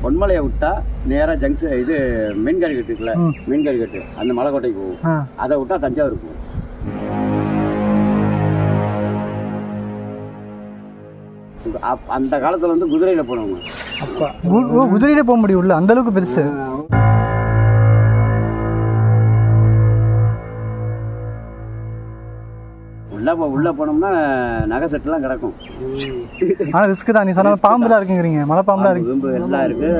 பொன்மலையை விட்டா நேராக ஜங்ஷன் இது மீன்கறி கட்டு இருக்குல்ல ம். மீன்கறி கட்டு அந்த மலைக்கோட்டைக்கு போகும் ஆ அதை விட்டா தஞ்சாவூர் போகும் அப்- அந்த காலத்துல வந்து குதிரையில போனவங்க அப்பா ஓ ஓ, குதிரையிலே போக முடியும் உள்ள அந்த அளவுக்கு பெருசு உள்ள போ உள்ள போனோம்னா நகை செட்டுலாம் கிடக்கும் ஆனால் ரிஸ்க் தான் நீ சொன்ன மாதிரி பாம்பு தான் இருக்குங்கிறீங்க மலை பாம்பு தான் இருக்கு விம்பு எல்லாம் இருக்கு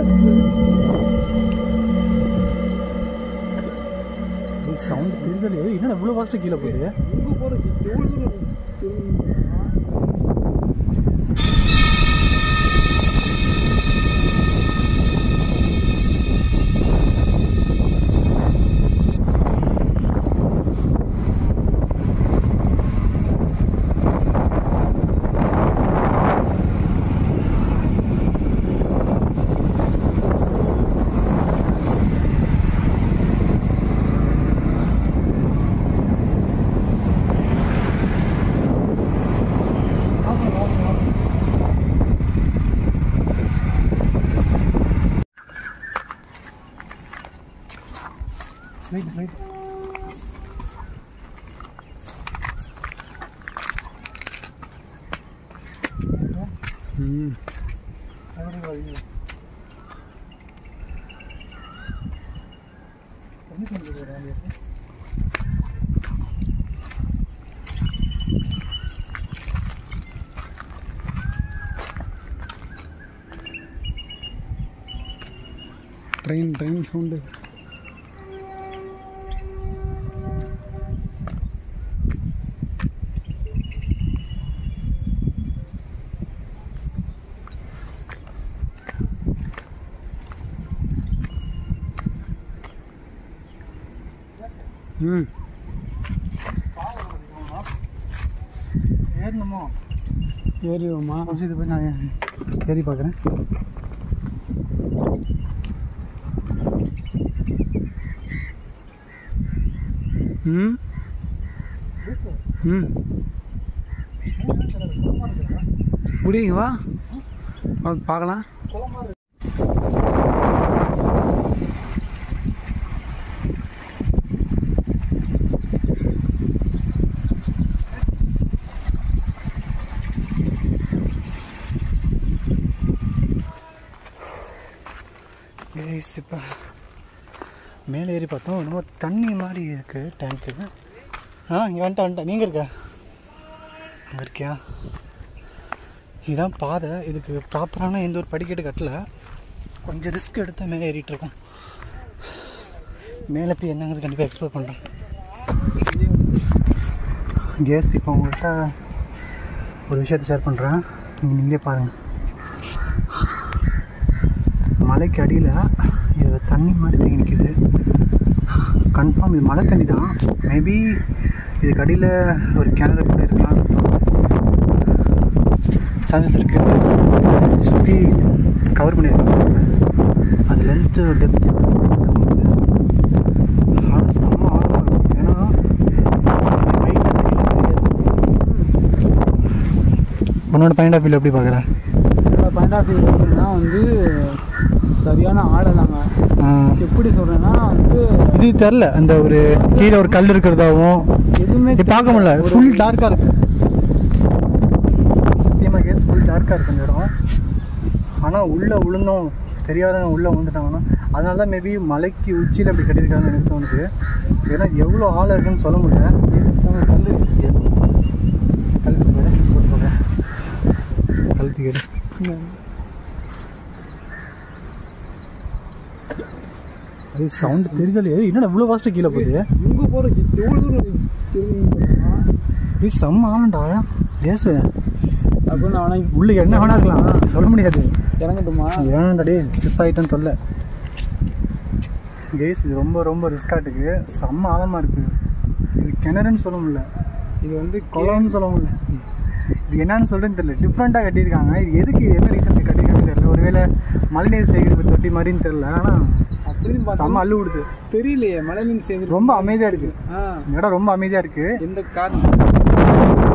சவுண்ட் தெரிதலே என்ன இவ்வளோ ஃபாஸ்ட்டு கீழே போகுது இங்கே போகிறது எவ்வளோ தூரம் திரும்பி ரைட் ரைட் ம் ட்ரெயின் ட்ரெயின் சவுண்டு ம் ஏறணுமோ ஏறிடுவோமா கொஞ்சம் இது போய் நான் ஏறி பார்க்குறேன் ம் ம் முடியுங்க வா வந்து பார்க்கலாம் கைஸ் இப்போ மேலே ஏறி பார்த்தோம் என்னமோ தண்ணி மாதிரி இருக்குது டேங்க்கு ஆ இங்கே வந்துட்டேன் வந்துட்டேன் நீங்கள் இருக்க அங்கே இருக்கியா இதுதான் பாதை இதுக்கு ப்ராப்பரான எந்த ஒரு படிக்கட்டு கட்டல கொஞ்சம் ரிஸ்க் எடுத்து மேலே ஏறிட்டு இருக்கோம் மேலே போய் என்னங்கிறது கண்டிப்பாக எக்ஸ்ப்ளோர் பண்ணுறேன் கேஸ் இப்போ உங்கள்கிட்ட ஒரு விஷயத்தை ஷேர் பண்ணுறேன் நீங்கள் நீங்களே பாருங்கள் மலைக்கு அடியில் இது தண்ணி மாதிரி தேங்கி நிற்கிது கன்ஃபார்ம் இது மழை தண்ணி தான் மேபி இதுக்கு அடியில் ஒரு கிணறு கூட இருக்கலாம் சான்சஸ் இருக்கு சுற்றி கவர் பண்ணியிருக்காங்க அது லென்த்து டெப்த் செம்ம ஆழமாக இருக்கும் ஏன்னா height ஆ தெரியல. உன்னோட பாயிண்ட் ஆஃப் வியூ எப்படி பார்க்குறேன் என்னோட பாயிண்ட் ஆஃப் வியூ எப்படின்னா வந்து சரியான ஆடை தாங்க எப்படி சொல்கிறேன்னா வந்து இது தெரில அந்த ஒரு கீழே ஒரு கல் இருக்கிறதாவும் எதுவுமே இது பார்க்க முடியல ஃபுல் டார்க்காக இருக்கு சத்தியமாக கேஸ் ஃபுல் டார்க்காக இருக்கு அந்த இடம் ஆனால் உள்ளே விழுந்தோம் தெரியாதவங்க உள்ளே விழுந்துட்டாங்கன்னா அதனால தான் மேபி மலைக்கு உச்சியில் அப்படி கட்டியிருக்காங்கன்னு எனக்கு தோணுது ஏன்னா எவ்வளோ ஆழம் இருக்குன்னு சொல்ல முடியல நம்ம கல் கழுத்து கேடு போட்டு போகிறேன் கழுத்து கேடு அது சவுண்ட் தெரிதலையே என்னடா இவ்வளோ ஃபாஸ்ட்டு கீழே போகுது இங்கே போகிறது எவ்வளோ தூரம் திரும்பி இது செம்ம ஆழம்டா கேஸு அப்படின்னு அவனை உள்ள என்ன வேணா இருக்கலாம் சொல்ல முடியாது இறங்கட்டுமா ஏன்டா ஸ்லிப் ஆகிட்டேன்னு சொல்ல கேஸ் இது ரொம்ப ரொம்ப ரிஸ்காட்டுக்கு செம்ம ஆழமாக இருக்குது இது கிணறுன்னு சொல்ல முடியல இது வந்து குளம்னு சொல்ல முடியல இது என்னன்னு சொல்றேன்னு தெரியல டிஃப்ரெண்ட்டாக கட்டியிருக்காங்க இது எதுக்கு என்ன ரீசன் கட்டியிருக்காங்கன்னு தெரியல ஒருவேளை மழைநீர் சேகரிப்பு தொட்டி மாதிரின்னு தெரியல ஆனால் அப்படின்னு பார்த்தா செம்ம அள்ளு விடுது தெரியலையே மழை நீர் சேர்ந்து ரொம்ப அமைதியாக இருக்குது ஆ இடம் ரொம்ப அமைதியாக இருக்குது எந்த காரணம்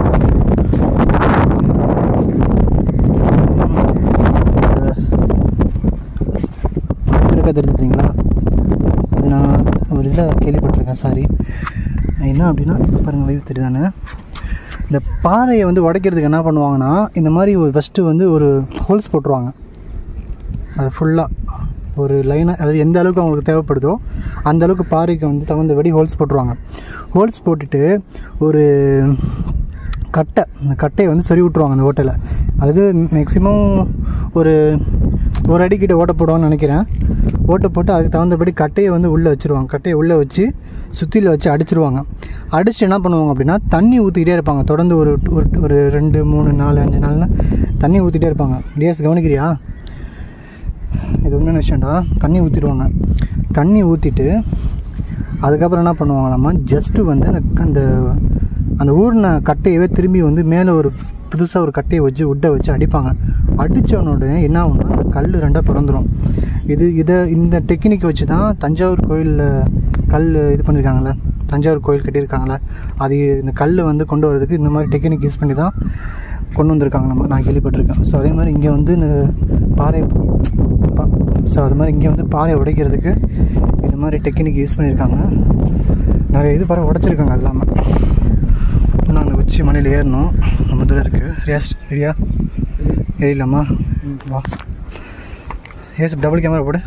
இதில் கேள்விப்பட்டிருக்கேன் சாரி என்ன அப்படின்னா இப்போ பாருங்கள் வைவ் தெரியுதானே இந்த பாறையை வந்து உடைக்கிறதுக்கு என்ன பண்ணுவாங்கன்னா இந்த மாதிரி ஃபஸ்ட்டு வந்து ஒரு ஹோல்ஸ் போட்டுருவாங்க அது ஃபுல்லாக ஒரு லைனாக அதாவது எந்த அளவுக்கு அவங்களுக்கு தேவைப்படுதோ அந்த அளவுக்கு பாறைக்கு வந்து தகுந்தபடி ஹோல்ஸ் போட்டுருவாங்க ஹோல்ஸ் போட்டுட்டு ஒரு கட்டை அந்த கட்டையை வந்து சரி விட்ருவாங்க அந்த ஓட்டையில் அது மேக்ஸிமம் ஒரு ஒரு அடிக்கிட்ட ஓட்டை போடுவான்னு நினைக்கிறேன் ஓட்டை போட்டு அதுக்கு தகுந்தபடி கட்டையை வந்து உள்ளே வச்சுருவாங்க கட்டையை உள்ளே வச்சு சுற்றியில் வச்சு அடிச்சிருவாங்க அடிச்சுட்டு என்ன பண்ணுவாங்க அப்படின்னா தண்ணி ஊற்றிக்கிட்டே இருப்பாங்க தொடர்ந்து ஒரு ஒரு ஒரு ரெண்டு மூணு நாலு அஞ்சு நாள்னு தண்ணி ஊற்றிட்டே இருப்பாங்க டிஎஸ் கவனிக்கிறியா இது உண்மையான விஷயம்டா தண்ணி ஊற்றிடுவாங்க தண்ணி ஊற்றிட்டு அதுக்கப்புறம் என்ன பண்ணுவாங்களாமா ஜஸ்ட்டு வந்து அந்த அந்த அந்த ஊர்ன கட்டையவே திரும்பி வந்து மேலே ஒரு புதுசாக ஒரு கட்டையை வச்சு உட்டை வச்சு அடிப்பாங்க அடித்தவன உடனே என்ன ஆகும்னா அந்த கல் ரெண்டாக பிறந்துடும் இது இதை இந்த டெக்னிக் வச்சு தான் தஞ்சாவூர் கோயிலில் கல் இது பண்ணியிருக்காங்கல்ல தஞ்சாவூர் கோயில் கட்டியிருக்காங்களே அது இந்த கல் வந்து கொண்டு வரதுக்கு இந்த மாதிரி டெக்னிக் யூஸ் பண்ணி தான் கொண்டு வந்திருக்காங்க நம்ம நான் கேள்விப்பட்டிருக்கேன் ஸோ அதே மாதிரி இங்கே வந்து இந்த பாறை ஸோ அது மாதிரி இங்கே வந்து பாறையை உடைக்கிறதுக்கு இந்த மாதிரி டெக்னிக் யூஸ் பண்ணியிருக்காங்க நிறைய இது பாறை உடைச்சிருக்காங்க எல்லாமே இன்னும் அந்த உச்சி மலையில் ஏறணும் நம்ம தூரம் இருக்குது ரியாஸ் ரெடியா ஏறிடலாமா வா ஏசி டபுள் கேமரா போடு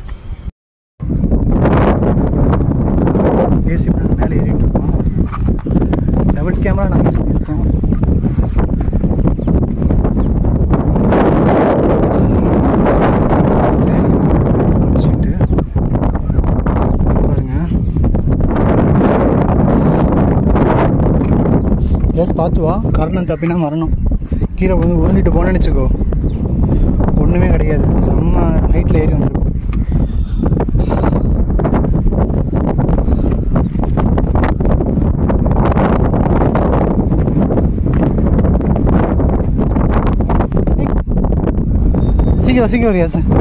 ஏசி மேலே ஏறிட்டு இருக்கோம் டபுள் கேமரா நான் யூஸ் பண்ணியிருக்கோம் வச்சுட்டு பாருங்க எஸ் பார்த்து வா கரணம் தப்பினா மரணம் கீழே வந்து உருண்டிட்டு போனேன்னு வச்சுக்கோ ஒன்றுமே கிடையாது செம்ம ஹைட்டில் ஏறி வந்துருக்கும் சீக்கிரம் சீக்கிரம் வரியா சார்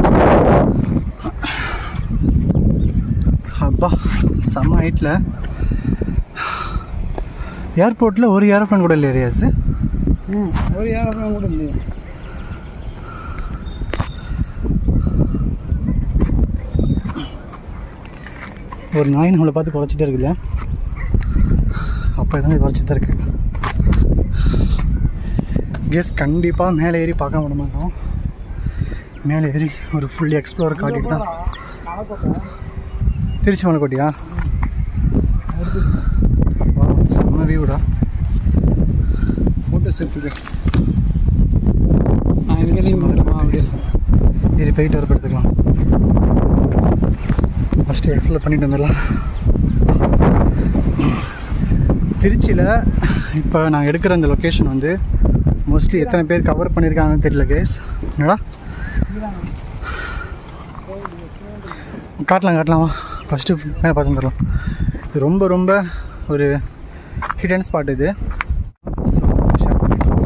அப்பா செம்ம ஹைட்டில் ஏர்போர்ட்டில் ஒரு ஏரோப்ளேன் கூட இல்லை ரியாஸ் ம் ஒரு ஏரோப்ளேன் கூட இல்லையா ஒரு நாய் நம்மளை பார்த்து குறைச்சிட்டே இருக்குல்ல அப்போ இருந்து குறைச்சிட்டு இருக்கு கெஸ் கண்டிப்பாக மேலே ஏறி பார்க்க விட மாட்டோம் மேலே ஏறி ஒரு ஃபுல்லி எக்ஸ்ப்ளோர் காட்டிட்டு தான் திருச்சி மலைக்கோட்டையா Wow, செம்ம வியூடா ஃபோட்டோஸ் எடுத்துக்க நான் இங்கே நின்றுமா அப்படியே ஏறி போயிட்டு வர படுத்துக்கலாம் ஃபஸ்ட்டு எக்ஸ்ப்ளோர் பண்ணிட்டு வந்துடலாம் திருச்சியில் இப்போ நான் எடுக்கிற அந்த லொக்கேஷன் வந்து மோஸ்ட்லி எத்தனை பேர் கவர் பண்ணியிருக்காங்கன்னு தெரியல கேஸ் என்னடா காட்டலாம் காட்டலாம் வா ஃபஸ்ட்டு மேலே பார்த்து வந்துடலாம் இது ரொம்ப ரொம்ப ஒரு ஹிடன் ஸ்பாட் இது ஸோ ஷேர் பண்ணிக்கலாம்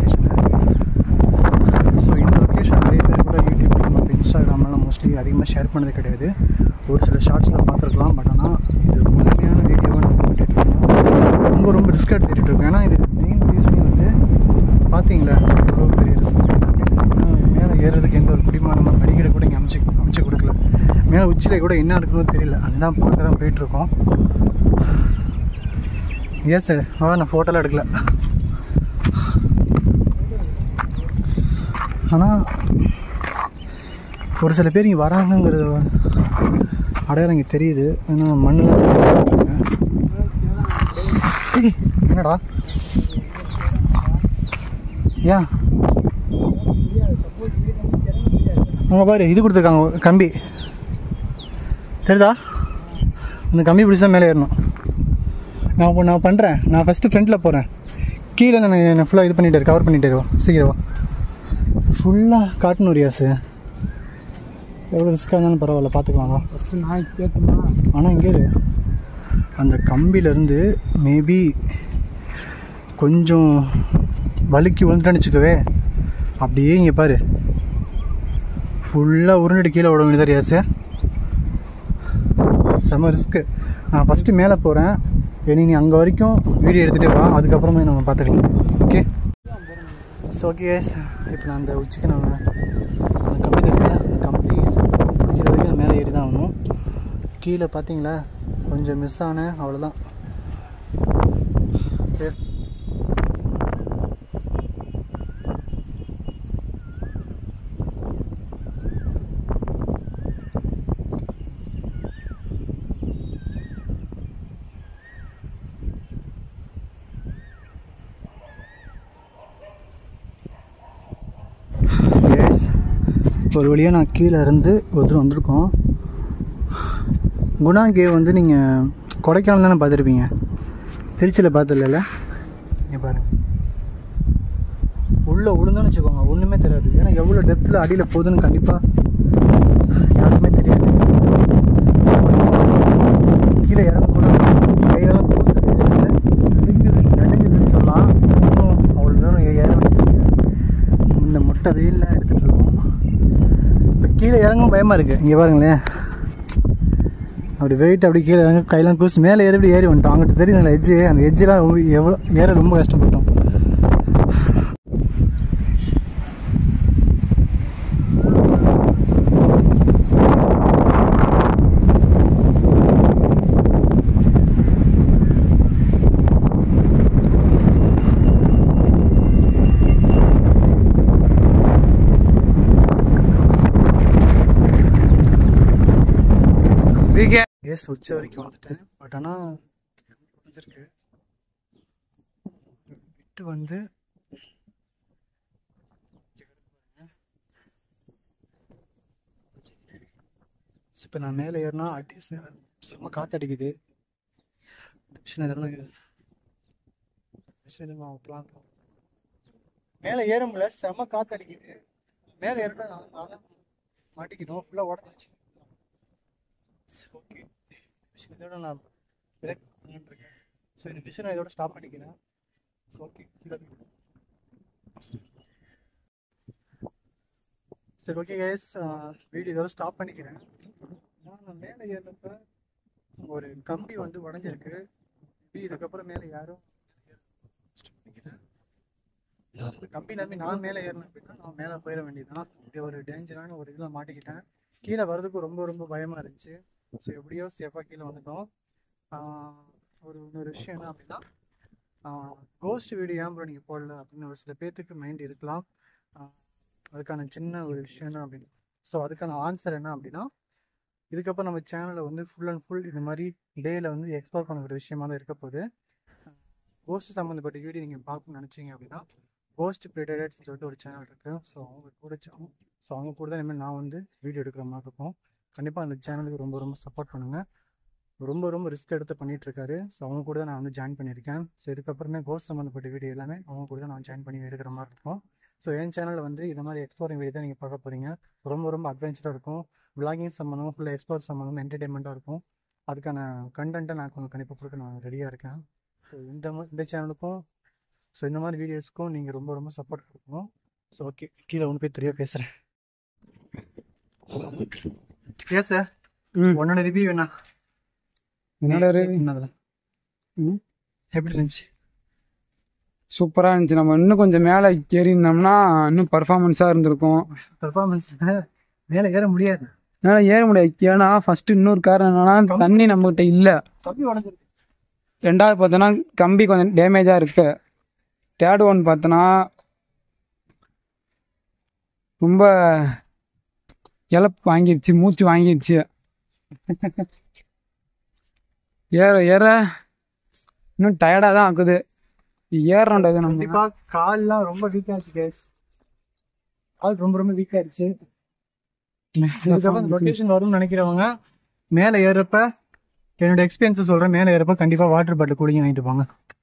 ஸோ இந்த லொக்கேஷன் நிறைய பேர் கூட யூடியூப் நம்ம இன்ஸ்டாகிராம்லாம் மோஸ்ட்லி அதிகமாக ஷேர் பண்ணது கிடையாது ஒரு சில ஷார்ட்ஸில் பார்த்துருக்கலாம் பட் ஆனால் இது முழுமையான வீடியோவை நான் போட்டுட்டு இருக்கேன் ரொம்ப ரொம்ப ரிஸ்க் எடுத்துகிட்டு இருக்கேன் ஏன்னா இது மெயின் ரீசனே வந்து பார்த்தீங்களா எவ்வளோ பெரிய ரிஸ்க் மேலே ஏறுறதுக்கு எந்த ஒரு குடிமானமாக படிக்கடை கூட இங்கே அமைச்சு அமைச்சு கொடுக்கல மேலே உச்சியில் கூட என்ன இருக்குன்னு தெரியல அதுதான் பார்க்க தான் போயிட்டுருக்கோம் எஸ் சார் ஆ நான் ஃபோட்டோலாம் எடுக்கல ஆனால் ஒரு சில பேர் இங்கே வராங்கங்கிறது அடையாளம் இங்கே தெரியுது ஏன்னா மண்ணெலாம் சேர்த்து ஏய், என்னடா ஏன் அங்கே பாரு இது கொடுத்துருக்காங்க கம்பி தெரியுதா அந்த கம்பி பிடிச்சா மேலே ஏறணும் நான் இப்போ நான் பண்ணுறேன் நான் ஃபஸ்ட்டு ஃப்ரண்ட்டில் போகிறேன் கீழே நான் நான் ஃபுல்லாக இது பண்ணிட்டு கவர் பண்ணிட்டு வா சீக்கிரம் வா ஃபுல்லாக காட்டணும் ரியாஸு எவ்வளோ ரிஸ்க்காக இருந்தாலும் பரவாயில்ல பார்த்துக்கலாம் வா ஃபஸ்ட்டு நான் கேட்போமா ஆனால் இங்கே இரு. அந்த கம்பியிலேருந்து மேபி கொஞ்சம் வழுக்கி விழுந்துட்டேன்னு வச்சுக்கவே அப்படியே இங்கே பாரு ஃபுல்லாக உருண்டுட்டு கீழே விட வேண்டியதா ரியாஸு செம ரிஸ்க்கு நான் ஃபஸ்ட்டு மேலே போகிறேன் இனி நீ அங்கே வரைக்கும் வீடியோ எடுத்துகிட்டே வா அதுக்கப்புறமே நம்ம பார்த்துக்கலாம் ஓகே ஸோ ஓகே இப்போ நான் அந்த உச்சிக்கு நான் அந்த கம்பி தருவேன் அந்த கம்பி பிடிக்கிற வரைக்கும் நான் மேலே ஏறி தான் ஆகணும் கீழே பார்த்தீங்களா கொஞ்சம் மிஸ் ஆனேன் அவ்வளோதான் சரி. Yes. ஒரு வழியாக நான் கீழே இருந்து ஒருத்தர் வந்திருக்கோம் குணா கேவ் வந்து நீங்கள் கொடைக்கானல் தானே பார்த்துருப்பீங்க திருச்சியில் பார்த்ததில்ல இங்கே பாருங்க உள்ளே விழுந்தோன்னு வச்சுக்கோங்க ஒன்றுமே தெரியாது ஏன்னா எவ்வளோ டெப்த்தில் அடியில் போகுதுன்னு கண்டிப்பாக யாருக்குமே தெரியாது கீழே இறங்க கூட கையெல்லாம் கூசுது நடுங்குதுன்னு சொல்லலாம் இன்னும் அவ்வளோ தூரம் ஏற வேண்டியது இந்த மொட்டை வெயிலில் எடுத்துகிட்டு இருக்கோம் இப்போ கீழே இறங்கவும் பயமாக இருக்குது இங்கே பாருங்களேன் அப்படி வெயிட் அப்படி கீழே இறங்க கையெல்லாம் கூசி மேலே ஏறி இப்படி ஏறி வந்துட்டோம் அங்கிட்ட தெரியுதுங்களா எட்ஜு அந்த எட்ஜெலாம் ரொம்ப எவ்வளோ ஏற ரொம்ப கஷ்டப்பட்டோம் எஸ் உச்ச வரைக்கும் வந்துட்டேன் பட் ஆனால் முடிஞ்சிருக்கு விட்டு வந்து இப்போ நான் மேலே ஏறினா அடி செ- செம்ம காற்று அடிக்குது மிஷின் எதனா மிஷின் எதுவும் பிளான் மேலே ஏற முடியல செம்ம காற்று அடிக்குது மேலே ஏறினா நான் நான் தான் மாட்டிக்கணும் ஃபுல்லாக உடஞ்சிருச்சு ஓகே மிஷின் இதோட நான் பிரேக் பண்ணிட்டு இருக்கேன் ஸோ இந்த மிஷினை இதோட ஸ்டாப் பண்ணிக்கிறேன் ஸோ ஓகே சரி ஓகே கைஸ் வீடியோ இதோட ஸ்டாப் பண்ணிக்கிறேன் நான் மேலே ஏறினப்ப ஒரு கம்பி வந்து உடஞ்சிருக்கு மேபி இதுக்கப்புறம் மேலே யாரும் stop பண்ணிக்கிறேன் அந்த கம்பி நம்பி நான் மேலே ஏறினேன் அப்படின்னா நான் மேலே போயிட வேண்டியதுதான் இப்படி ஒரு டேஞ்சரான ஒரு இதில் மாட்டிக்கிட்டேன் கீழே வர்றதுக்கு ரொம்ப ரொம்ப பயமாக இருந்துச்சு ஸோ எப்படியோ சேஃபாக கீழே வந்துட்டோம் ஆஹ் ஒரு இன்னொரு விஷயம் என்ன அப்படின்னா கோஸ்ட் வீடியோ ஏன் ப்ரோ நீங்கள் போடல அப்படின்னு ஒரு சில பேர்த்துக்கு மைண்ட் இருக்கலாம் ஆஹ் அதுக்கான சின்ன ஒரு விஷயம் என்ன அப்படின்னு ஸோ அதுக்கான ஆன்சர் என்ன அப்படின்னா இதுக்கப்புறம் நம்ம சேனலில் வந்து ஃபுல் அண்ட் ஃபுல் இந்த மாதிரி டேயில் வந்து எக்ஸ்ப்ளோர் பண்ண ஒரு விஷயமா தான் இருக்க போகுது கோஸ்ட் சம்மந்தப்பட்ட வீடியோ நீங்கள் பார்க்கணும்னு நினச்சிங்க அப்படின்னா கோஸ்ட் ப்ரிடேட்டர்ஸ்னு சொல்லிட்டு ஒரு சேனல் இருக்குது ஸோ அவங்க கூட ஸோ அவங்க கூட தான் இனிமேல் நான் வந்து வீடியோ எடுக்கிற மாதிரி இருக்கும் கண்டிப்பாக அந்த சேனலுக்கு ரொம்ப ரொம்ப சப்போர்ட் பண்ணுங்கள் ரொம்ப ரொம்ப ரிஸ்க் எடுத்து பண்ணிட்டு இருக்காரு ஸோ அவங்க கூட தான் நான் வந்து ஜாயின் பண்ணியிருக்கேன் ஸோ இதுக்கப்புறமே கோஸ்ட் சம்மந்தப்பட்ட வீடியோ எல்லாமே அவங்க கூட தான் நான் ஜாயின் பண்ணி எடுக்கிற மாதிரி இருக்கும் ஸோ என் சேனலில் வந்து இந்த மாதிரி எக்ஸ்ப்ளோரிங் வீடியோ தான் நீங்கள் பார்க்க போகிறீங்க ரொம்ப ரொம்ப அட்வென்ச்சராக இருக்கும் விளாகிங் சம்மந்தம் ஃபுல்லாக எக்ஸ்ப்ளோர் சம்மந்தம் என்டர்டைன்மெண்ட்டாக இருக்கும் அதுக்கான கண்டென்ட்டை நான் கொஞ்சம் கண்டிப்பாக கொடுக்க நான் ரெடியாக இருக்கேன் ஸோ இந்த மா- இந்த சேனலுக்கும் ஸோ இந்த மாதிரி வீடியோஸ்க்கும் நீங்கள் ரொம்ப ரொம்ப சப்போர்ட் கொடுக்கணும் ஸோ ஓகே கீழே ஒன்று போய் தெரிய பேசுகிறேன் ஏன் சார் ம் உன்னோட ரிவ்யூ என்ன என்னோட review? என்னதுல ம் எப்படி இருந்துச்சு சூப்பராக இருந்துச்சு நம்ம இன்னும் கொஞ்சம் மேலே ஏறி இருந்தோம்னா இன்னும் பர்ஃபார்மன்ஸாக இருந்திருக்கும் பெர்ஃபார்மன்ஸ் மேலே ஏற முடியாது என்னால் ஏற முடியாது ஏன்னா ஃபர்ஸ்ட் இன்னொரு காரணம் என்னன்னா தண்ணி நம்மகிட்ட இல்லை கம்பி உடஞ்சிருக்கு ரெண்டாவது பார்த்தோன்னா கம்பி கொஞ்சம் டேமேஜாக இருக்கு தேர்ட் ஒன் பார்த்தோன்னா ரொம்ப இழப்பு வாங்கிடுச்சு மூச்சு வாங்கிடுச்சு ஏற ஏற இன்னும் டயர்டாக தான் ஆக்குது ஏறணுன்றது நம்ம கண்டிப்பா கால்லாம் ரொம்ப வீக் ஆச்சு கேஸ் கால் ரொம்ப ரொம்ப வீக் ஆயிடுச்சு இதுக்கப்புறம் ரொட்டேஷன் வரும்னு நினைக்கிறவங்க மேலே ஏறப்ப என்னோட எக்ஸ்பீரியன்ஸ் சொல்றேன் மேலே ஏறப்ப கண்டிப்பா வாட்டர் பாட்டில் கூலிங் வாங்கிட்டு போங்க